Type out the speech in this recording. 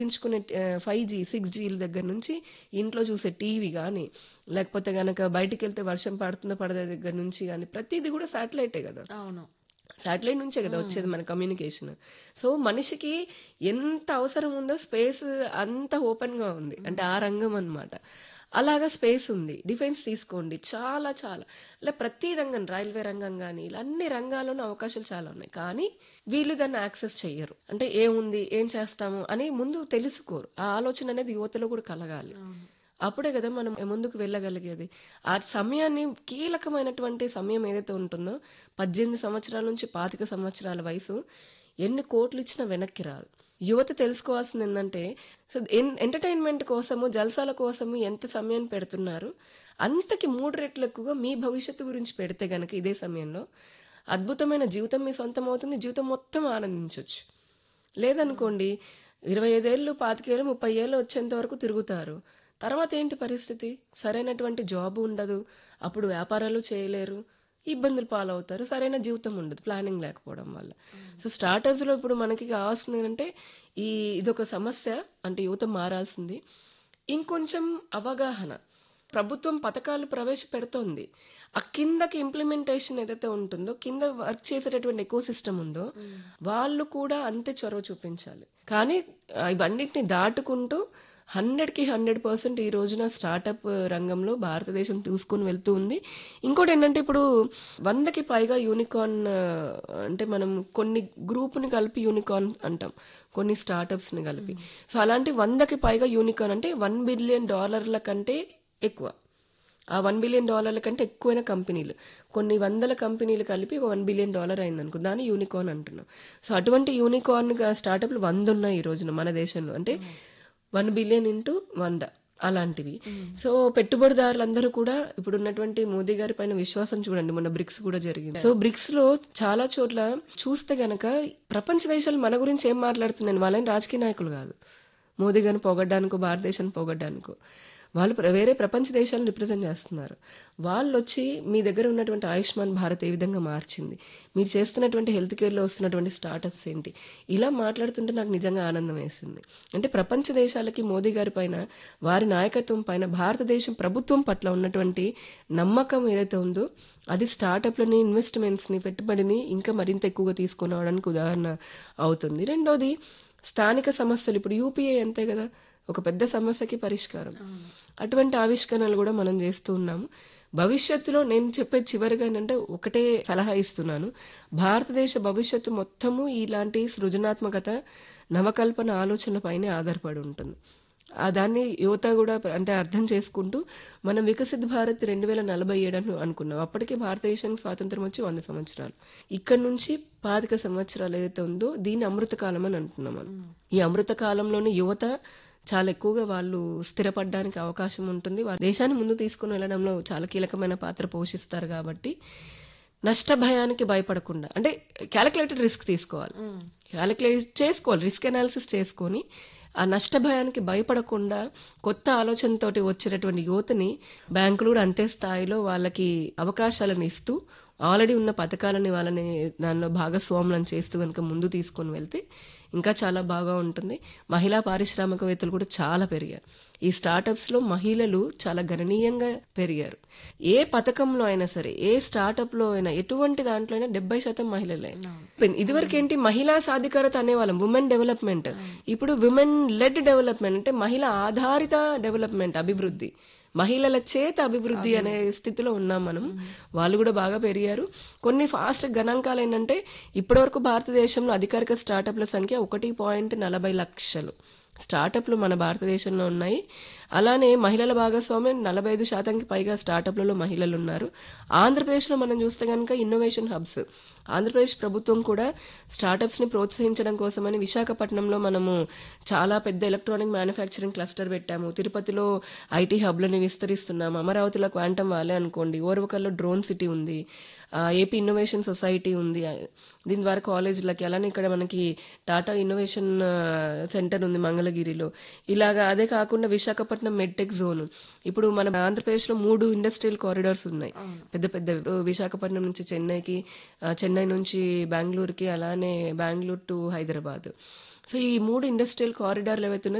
ఉపయోగించుకునే five G six జీల దగ్గర నుంచి ఇంట్లో చూసే టీవీ కానీ లేకపోతే గనక బయటికి వెళ్తే వర్షం పడుతుందో పడదే దగ్గర నుంచి కానీ ప్రతిదీ కూడా శాటిలైటే కదా అవును శాటిలైట్ నుంచే కదా వచ్చేది మన కమ్యూనికేషన్ సో మనిషికి ఎంత అవసరం ఉందో స్పేస్ అంత ఓపెన్ గా ఉంది అంటే ఆ రంగం అన్నమాట అలాగా స్పేస్ ఉంది డిఫెన్స్ తీసుకోండి చాలా చాలా ఇలా ప్రతి రంగం రైల్వే రంగం కానీ ఇలా అన్ని రంగాల్లోనూ అవకాశాలు చాలా ఉన్నాయి కానీ వీళ్ళు దాన్ని యాక్సెస్ చెయ్యరు అంటే ఏముంది ఏం చేస్తాము అని ముందు తెలుసుకోరు ఆ ఆలోచన అనేది యువతలో కూడా కలగాలి అప్పుడే కదా మనం ముందుకు వెళ్ళగలిగేది ఆ సమయాన్ని కీలకమైనటువంటి సమయం ఏదైతే ఉంటుందో పద్దెనిమిది సంవత్సరాల నుంచి పాతిక సంవత్సరాల వయసు ఎన్ని కోట్లు ఇచ్చినా వెనక్కి రాదు యువత తెలుసుకోవాల్సింది ఏంటంటే సో ఎంటర్టైన్మెంట్ కోసము జల్సాల కోసము ఎంత సమయాన్ని పెడుతున్నారు అంతకి మూడు రెట్లు ఎక్కువగా మీ భవిష్యత్తు గురించి పెడితే గనక ఇదే సమయంలో అద్భుతమైన జీవితం మీ సొంతం అవుతుంది జీవితం మొత్తం ఆనందించవచ్చు లేదనుకోండి ఇరవై ఐదేళ్ళు పాతికేళ్ళు ముప్పై ఏళ్ళు వచ్చేంత వరకు తిరుగుతారు తర్వాత ఏంటి పరిస్థితి సరైనటువంటి జాబ్ ఉండదు అప్పుడు వ్యాపారాలు చేయలేరు ఇబ్బందులు పాలవుతారు సరైన జీవితం ఉండదు ప్లానింగ్ లేకపోవడం వల్ల సో స్టార్టప్స్లో ఇప్పుడు మనకి కావాల్సింది ఏంటంటే ఈ ఇదొక సమస్య అంటే యువత మారాల్సింది ఇంకొంచెం అవగాహన ప్రభుత్వం పథకాలు ప్రవేశపెడుతోంది ఆ కిందకి ఇంప్లిమెంటేషన్ ఏదైతే ఉంటుందో కింద వర్క్ చేసేటటువంటి ఎక్కువ సిస్టమ్ ఉందో వాళ్ళు కూడా అంతే చొరవ చూపించాలి కానీ ఆ, ఇవన్నిటిని దాటుకుంటూ హండ్రెడ్ కి హండ్రెడ్ పర్సెంట్ ఈ రోజున స్టార్టప్ రంగంలో భారతదేశం తీసుకుని వెళ్తూ ఉంది ఇంకోటి ఏంటంటే ఇప్పుడు వందకి పైగా యూనికార్న్ అంటే మనం కొన్ని గ్రూప్ని కలిపి యూనికార్న్ అంటాం కొన్ని స్టార్టప్స్ ని కలిపి సో అలాంటి వందకి పైగా యూనికార్న్ అంటే వన్ బిలియన్ డాలర్ల కంటే ఎక్కువ ఆ వన్ బిలియన్ డాలర్ల కంటే ఎక్కువైన కంపెనీలు కొన్ని వందల కంపెనీలు కలిపి ఒక వన్ బిలియన్ డాలర్ అయింది అనుకో దాన్ని యూనికార్న్ అంటున్నాం సో అటువంటి యూనికార్న్ స్టార్టప్లు వంద ఉన్నాయి ఈ రోజున మన దేశంలో అంటే వన్ బిలియన్ ఇంటూ వంద అలాంటివి సో పెట్టుబడిదారులందరూ కూడా ఇప్పుడు ఉన్నటువంటి మోదీ గారి పైన విశ్వాసం చూడండి మొన్న బ్రిక్స్ కూడా జరిగింది సో బ్రిక్స్ లో చాలా చోట్ల చూస్తే గనక ప్రపంచ దేశాలు మన గురించి ఏం మాట్లాడుతున్నాయి వాళ్ళని రాజకీయ నాయకులు కాదు మోదీ గారిని పొగడ్డానికో భారతదేశాన్ని పొగడ్డానికో వాళ్ళు ప్ర- వేరే ప్రపంచ దేశాలను రిప్రజెంట్ చేస్తున్నారు వాళ్ళు వచ్చి మీ దగ్గర ఉన్నటువంటి ఆయుష్మాన్ భారత్ ఏ విధంగా మార్చింది మీరు చేస్తున్నటువంటి హెల్త్ కేర్లో వస్తున్నటువంటి స్టార్టప్స్ ఏంటి ఇలా మాట్లాడుతుంటే నాకు నిజంగా ఆనందం వేసింది అంటే ప్రపంచ దేశాలకి మోదీ గారి పైన వారి నాయకత్వం పైన భారతదేశం ప్రభుత్వం పట్ల ఉన్నటువంటి నమ్మకం ఏదైతే ఉందో అది స్టార్టప్లని ఇన్వెస్ట్మెంట్స్ని పెట్టుబడిని ఇంకా మరింత ఎక్కువగా తీసుకొని రావడానికి ఉదాహరణ అవుతుంది రెండోది స్థానిక సమస్యలు ఇప్పుడు యూపీఐ అంతే కదా ఒక పెద్ద సమస్యకి పరిష్కారం అటువంటి ఆవిష్కరణలు కూడా మనం చేస్తూ ఉన్నాము భవిష్యత్తులో నేను చెప్పే చివరిగా ఏంటంటే ఒకటే సలహా ఇస్తున్నాను భారతదేశ భవిష్యత్తు మొత్తము ఇలాంటి సృజనాత్మకత నవకల్పన ఆలోచనలపైనే ఆధారపడి ఉంటుంది ఆ దాన్ని యువత కూడా అంటే అర్థం చేసుకుంటూ మనం వికసిత్ భారత్ రెండు వేల నలభై ఏడు అని అనుకున్నాం అప్పటికే భారతదేశానికి స్వాతంత్రం వచ్చి వంద సంవత్సరాలు ఇక్కడ నుంచి పాతిక సంవత్సరాలు ఏదైతే ఉందో దీన్ని అమృతకాలం అని అంటున్నాం మనం ఈ అమృత కాలంలోని యువత చాలా ఎక్కువగా వాళ్ళు స్థిరపడడానికి అవకాశం ఉంటుంది వారు దేశాన్ని ముందు తీసుకుని వెళ్ళడంలో చాలా కీలకమైన పాత్ర పోషిస్తారు కాబట్టి నష్ట భయానికి భయపడకుండా అంటే క్యాలిక్యులేటెడ్ రిస్క్ తీసుకోవాలి క్యాలిక్యులేట్ చేసుకోవాలి రిస్క్ అనాలిసిస్ చేసుకొని ఆ నష్ట భయానికి భయపడకుండా కొత్త ఆలోచనతోటి వచ్చేటటువంటి యువతని బ్యాంకులు కూడా అంతే స్థాయిలో వాళ్ళకి అవకాశాలను ఇస్తూ ఆల్రెడీ ఉన్న పథకాలని వాళ్ళని దానిలో భాగస్వాములను చేస్తూ కనుక ముందు తీసుకొని వెళ్తే ఇంకా చాలా బాగా ఉంటుంది మహిళా పారిశ్రామికవేత్తలు కూడా చాలా పెరిగారు ఈ స్టార్టప్స్ లో మహిళలు చాలా గణనీయంగా పెరిగారు ఏ పథకంలో అయినా సరే ఏ స్టార్టప్ లో అయినా ఎటువంటి దాంట్లో అయినా డెబ్బై శాతం మహిళలే ఇదివరకు ఏంటి మహిళా సాధికారత అనేవాళ్ళం ఉమెన్ డెవలప్మెంట్ ఇప్పుడు విమెన్ లెడ్ డెవలప్మెంట్ అంటే మహిళ ఆధారిత డెవలప్మెంట్ అభివృద్ధి మహిళల చేత అభివృద్ధి అనే స్థితిలో ఉన్నాం మనం వాళ్ళు కూడా బాగా పెరిగారు కొన్ని ఫాస్ట్ గణాంకాలు ఏంటంటే ఇప్పటివరకు భారతదేశంలో అధికారిక స్టార్టప్ల సంఖ్య ఒకటి పాయింట్ నలభై లక్షలు స్టార్టప్లు మన భారతదేశంలో ఉన్నాయి అలానే మహిళల భాగస్వామ్యం నలభై ఐదు శాతానికి పైగా స్టార్టప్లలో మహిళలు ఉన్నారు ఆంధ్రప్రదేశ్లో మనం చూస్తే కనుక ఇన్నోవేషన్ హబ్స్ ఆంధ్రప్రదేశ్ ప్రభుత్వం కూడా స్టార్టప్స్ ని ప్రోత్సహించడం కోసమని విశాఖపట్నంలో మనము చాలా పెద్ద ఎలక్ట్రానిక్ మ్యానుఫ్యాక్చరింగ్ క్లస్టర్ పెట్టాము తిరుపతిలో ఐటీ హబ్లని విస్తరిస్తున్నాము అమరావతిలో క్వాంటమ్ వాలే అనుకోండి ఓర్వకల్లో డ్రోన్ సిటీ ఉంది ఆ, ఏపీ ఇన్నోవేషన్ సొసైటీ ఉంది ఆ, దీని ద్వారా కాలేజీలకి అలానే ఇక్కడ మనకి టాటా ఇన్నోవేషన్ ఆ, సెంటర్ ఉంది మంగళగిరిలో ఇలాగా అదే కాకుండా విశాఖపట్నం మెడ్టెక్ జోన్ ఇప్పుడు మన ఆంధ్రప్రదేశ్లో మూడు ఇండస్ట్రియల్ కారిడార్స్ ఉన్నాయి పెద్ద పెద్ద విశాఖపట్నం నుంచి చెన్నైకి ఆ, చెన్నై నుంచి బెంగళూరుకి అలానే బెంగళూరు టు హైదరాబాద్ సో ఈ మూడు ఇండస్ట్రియల్ కారిడార్లు ఏవైతే ఉన్నాయో